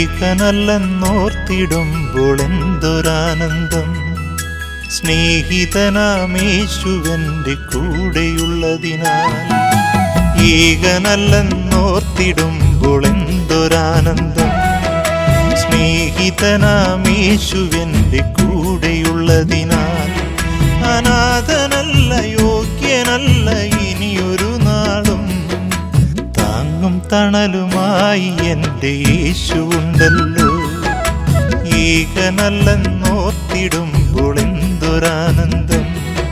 ഏകനല്ലെന്നോർത്തിടുമ്പോൾ എന്തൊരാനന്ദം സ്നേഹിതനാമേശുവന്റെ കൂടെയുള്ളതിനാൽ ഏകനല്ലെന്നോർത്തിടുമ്പോൾ എന്തൊരാനന്ദം സ്നേഹിതനാമേശുവന്റെ കൂടെയുള്ളതിനാൽ അനാഥനല്ല യോഗ്യനല്ല ഇനിയൊരു നാളും താങ്ങും തണലുമായി എൻ്റെ യേശുണ്ടല്ലോ ഏകനല്ലെന്നോർത്തിടുമ്പോൾ എന്തൊരാനന്ദം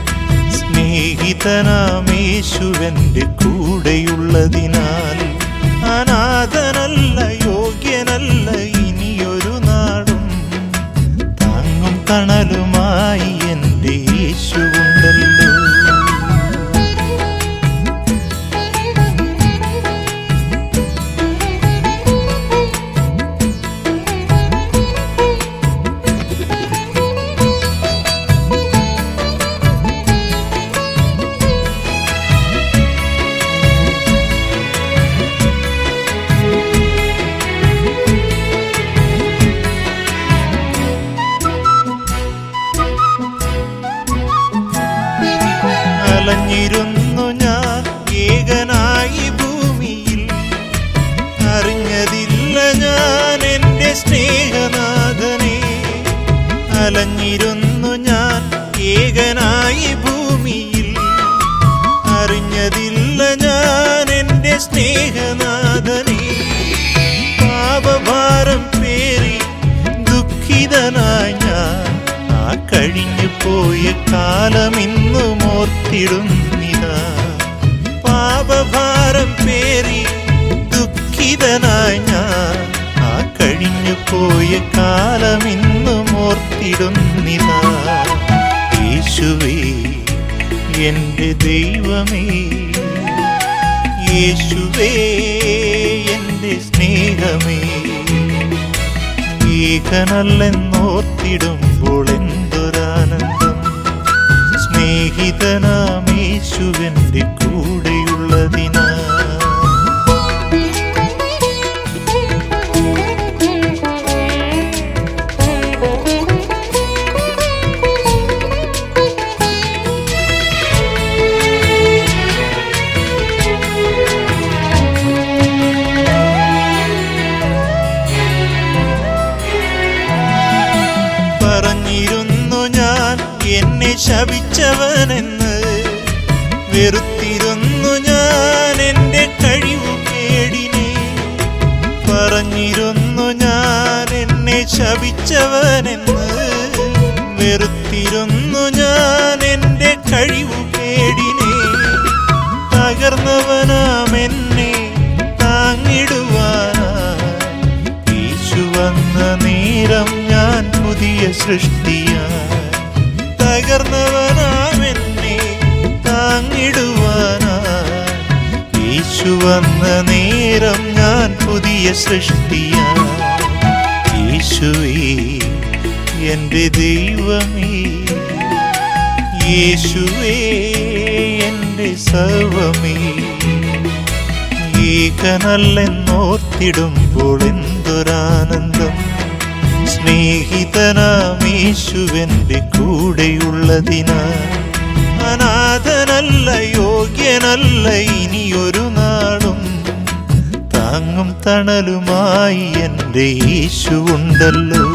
സ്നേഹിതനാമേശുവന്റെ കൂടെയുള്ളതിനാൽ അനാഥനല്ല യോഗ്യനല്ല ഇനിയൊരു നാടും താങ്ങും തണലുമായി എൻ്റെ യേശുണ്ടല്ലോ അലഞ്ഞിരുന്നു ഞാൻ ഏകനായി ഭൂമിയിൽ അറിഞ്ഞതില്ല ഞാൻ എൻ്റെ സ്നേഹനാഥനെ അലഞ്ഞിരുന്നു ഞാൻ ഏകനായി ഭൂമിയിൽ അറിഞ്ഞതില്ല ഞാൻ എൻ്റെ സ്നേഹനാഥനെ പാപഭാരം പേറി ദുഃഖിതനായി ഞാൻ ആ കഴിഞ്ഞു പോയ കാലമിന്നും ഓർത്തിടുന്നിതാ പാപഭാരം പേറി ദുഃഖിതനായി ഞാൻ ആ കഴിഞ്ഞു പോയ കാലമിന്നും ഓർത്തിടുന്നിതാ യേശുവേ എൻ്റെ ദൈവമേ യേശുവേ എൻ്റെ സ്നേഹമേ ഏകനല്ലെന്നോർത്തിടുമ്പോൾ എന്തൊരാനന്ദം സ്നേഹിതനാമേശുവന്റെ കൂടെയുള്ളതിനാ പറഞ്ഞിരുന്നു ഞാൻ എന്നെ ശപിച്ചവനെന്ന് വെറുത്തിരുന്നു ഞാൻ എൻ്റെ കഴിവു കേടിനെ പറഞ്ഞിരുന്നു ഞാൻ എന്നെ ശപിച്ചവനെന്ന് വെറുത്തിരുന്നു ഞാൻ എൻ്റെ കഴിവു കേടിനെ തകർന്നവനാം എന്നെ താങ്ങിടുവാനായി യേശു വന്ന നേരം ഞാൻ പുതിയ സൃഷ്ടിയായി തകർന്നവനാം എന്നെ താങ്ങിടുവാനായി യേശു വന്ന നേരം ഞാൻ പുതിയ സൃഷ്ടിയായി യേശുവേ എൻ്റെ ദൈവമേ യേശുവേ എൻ്റെ സർവമേ ഏകനല്ലെന്നോർത്തിടുമ്പോൾ എന്തൊരാനന്ദം സ്നേഹിതനാമേശുവന്റെ കൂടെയുള്ളതിനാൽ അനാഥനല്ല യോഗ്യനല്ല ഇനിയൊരു നാളും താങ്ങും തണലുമായി എൻ്റെ യേശുണ്ടല്ലോ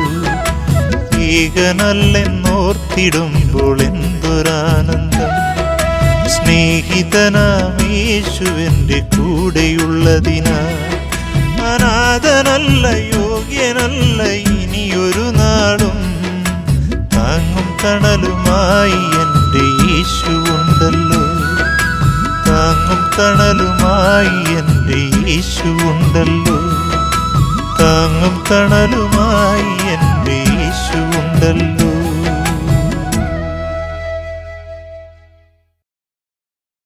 ഏകനല്ലെന്നോർത്തിടുമ്പോൾ എന്തൊരാനന്ദം സ്നേഹിതനാമേശുവന്റെ കൂടെയുള്ളതിനാൽ അനാഥനല്ല യോഗ്യനല്ല ഇനിയൊരു നാളും താങ്ങും തണലുമായി എൻ്റെ യേശുണ്ടല്ലോ താങ്ങും തണലുമായി എൻ്റെ യേശുണ്ടല്ലോ താങ്ങും തണലുമായി എൻ്റെ യേശുണ്ടല്ലോ